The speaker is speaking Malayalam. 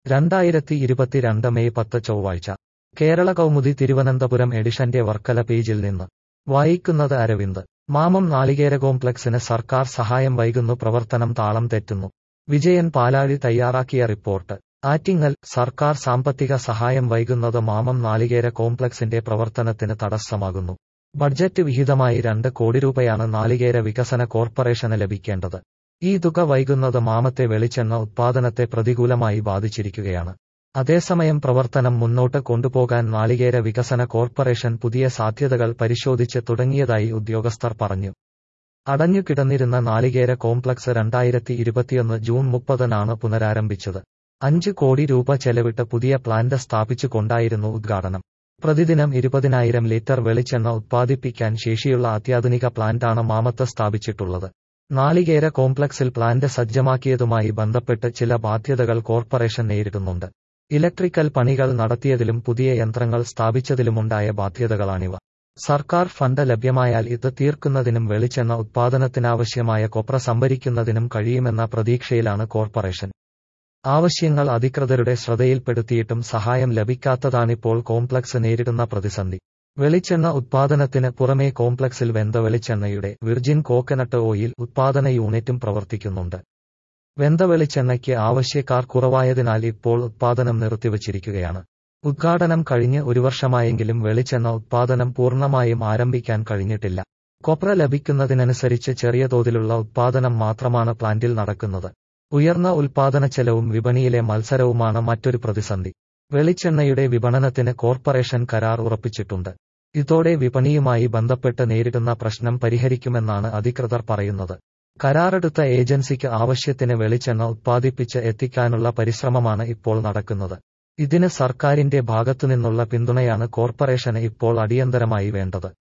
രണ്ടായിരത്തി ഇരുപത്തിരണ്ട് മെയ് പത്ത് ചൊവ്വാഴ്ച കേരള കൗമുദി തിരുവനന്തപുരം എഡിഷന്റെ വർക്കല പേജിൽ നിന്ന് വായിക്കുന്നത് അരവിന്ദ് മാമം നാളികേര കോംപ്ലക്സിന് സർക്കാർ സഹായം വൈകുന്നു പ്രവർത്തനം താളം തെറ്റുന്നു വിജയൻ പാലാഴി തയ്യാറാക്കിയ റിപ്പോർട്ട് ആറ്റിങ്ങൽ സർക്കാർ സാമ്പത്തിക സഹായം വൈകുന്നത് മാമം നാളികേര കോംപ്ലക്സിന്റെ പ്രവർത്തനത്തിന് തടസ്സമാകുന്നു ബഡ്ജറ്റ് വിഹിതമായി രണ്ട് കോടി രൂപയാണ് നാളികേര വികസന കോർപ്പറേഷന് ലഭിക്കേണ്ടത് ഈ തുക വൈകുന്നത് മാമത്തെ വെളിച്ചെണ്ണ ഉത്പാദനത്തെ പ്രതികൂലമായി ബാധിച്ചിരിക്കുകയാണ് അതേസമയം പ്രവർത്തനം മുന്നോട്ട് കൊണ്ടുപോകാൻ നാളികേര വികസന കോർപ്പറേഷൻ പുതിയ സാധ്യതകൾ പരിശോധിച്ച് തുടങ്ങിയതായി ഉദ്യോഗസ്ഥർ പറഞ്ഞു അടഞ്ഞുകിടന്നിരുന്ന നാളികേര കോംപ്ലക്സ് രണ്ടായിരത്തി ഇരുപത്തിയൊന്ന് ജൂൺ മുപ്പതിനാണ് പുനരാരംഭിച്ചത് അഞ്ച് കോടി രൂപ ചെലവിട്ട് പുതിയ പ്ലാന്റ് സ്ഥാപിച്ചുകൊണ്ടായിരുന്നു ഉദ്ഘാടനം പ്രതിദിനം ഇരുപതിനായിരം ലിറ്റർ വെളിച്ചെണ്ണ ഉത്പാദിപ്പിക്കാൻ ശേഷിയുള്ള അത്യാധുനിക പ്ലാന്റാണ് മാമത്ത് സ്ഥാപിച്ചിട്ടുള്ളത് നാളികേര കോംപ്ലക്സിൽ പ്ലാന്റ് സജ്ജമാക്കിയതുമായി ബന്ധപ്പെട്ട് ചില ബാധ്യതകൾ കോർപ്പറേഷൻ നേരിടുന്നുണ്ട് ഇലക്ട്രിക്കൽ പണികൾ നടത്തിയതിലും പുതിയ യന്ത്രങ്ങൾ സ്ഥാപിച്ചതിലുമുണ്ടായ ബാധ്യതകളാണിവ സർക്കാർ ഫണ്ട് ലഭ്യമായാൽ ഇത് തീർക്കുന്നതിനും വെളിച്ചെണ്ണ ഉത്പാദനത്തിനാവശ്യമായ കൊപ്ര സംഭരിക്കുന്നതിനും കഴിയുമെന്ന പ്രതീക്ഷയിലാണ് കോർപ്പറേഷൻ ആവശ്യങ്ങൾ അധികൃതരുടെ ശ്രദ്ധയിൽപ്പെടുത്തിയിട്ടും സഹായം ലഭിക്കാത്തതാണിപ്പോൾ കോംപ്ലക്സ് നേരിടുന്ന പ്രതിസന്ധി വെളിച്ചെണ്ണ ഉത്പാദനത്തിന് പുറമേ കോംപ്ലക്സിൽ വെന്ത വെളിച്ചെണ്ണയുടെ വിർജിൻ കോക്കനട്ട് ഓയിൽ ഉത്പാദന യൂണിറ്റും പ്രവർത്തിക്കുന്നുണ്ട് വെന്ത വെളിച്ചെണ്ണയ്ക്ക് ആവശ്യക്കാർ കുറവായതിനാൽ ഇപ്പോൾ ഉത്പാദനം നിർത്തിവച്ചിരിക്കുകയാണ് ഉദ്ഘാടനം കഴിഞ്ഞ് ഒരു വർഷമായെങ്കിലും വെളിച്ചെണ്ണ ഉത്പാദനം പൂർണ്ണമായും ആരംഭിക്കാൻ കഴിഞ്ഞിട്ടില്ല കൊപ്ര ലഭിക്കുന്നതിനനുസരിച്ച് ചെറിയ തോതിലുള്ള ഉത്പാദനം മാത്രമാണ് പ്ലാന്റിൽ നടക്കുന്നത് ഉയർന്ന ഉൽപാദന ചെലവും വിപണിയിലെ മത്സരവുമാണ് മറ്റൊരു പ്രതിസന്ധി വെളിച്ചെണ്ണയുടെ വിപണനത്തിന് കോർപ്പറേഷൻ കരാർ ഉറപ്പിച്ചിട്ടുണ്ട് ഇതോടെ വിപണിയുമായി ബന്ധപ്പെട്ട് നേരിടുന്ന പ്രശ്നം പരിഹരിക്കുമെന്നാണ് അധികൃതർ പറയുന്നത് കരാറെടുത്ത ഏജൻസിക്ക് ആവശ്യത്തിന് വെളിച്ചെണ്ണ ഉത്പാദിപ്പിച്ച് എത്തിക്കാനുള്ള പരിശ്രമമാണ് ഇപ്പോൾ നടക്കുന്നത് ഇതിന് സർക്കാരിന്റെ ഭാഗത്തുനിന്നുള്ള പിന്തുണയാണ് കോർപ്പറേഷന് ഇപ്പോൾ അടിയന്തരമായി വേണ്ടത്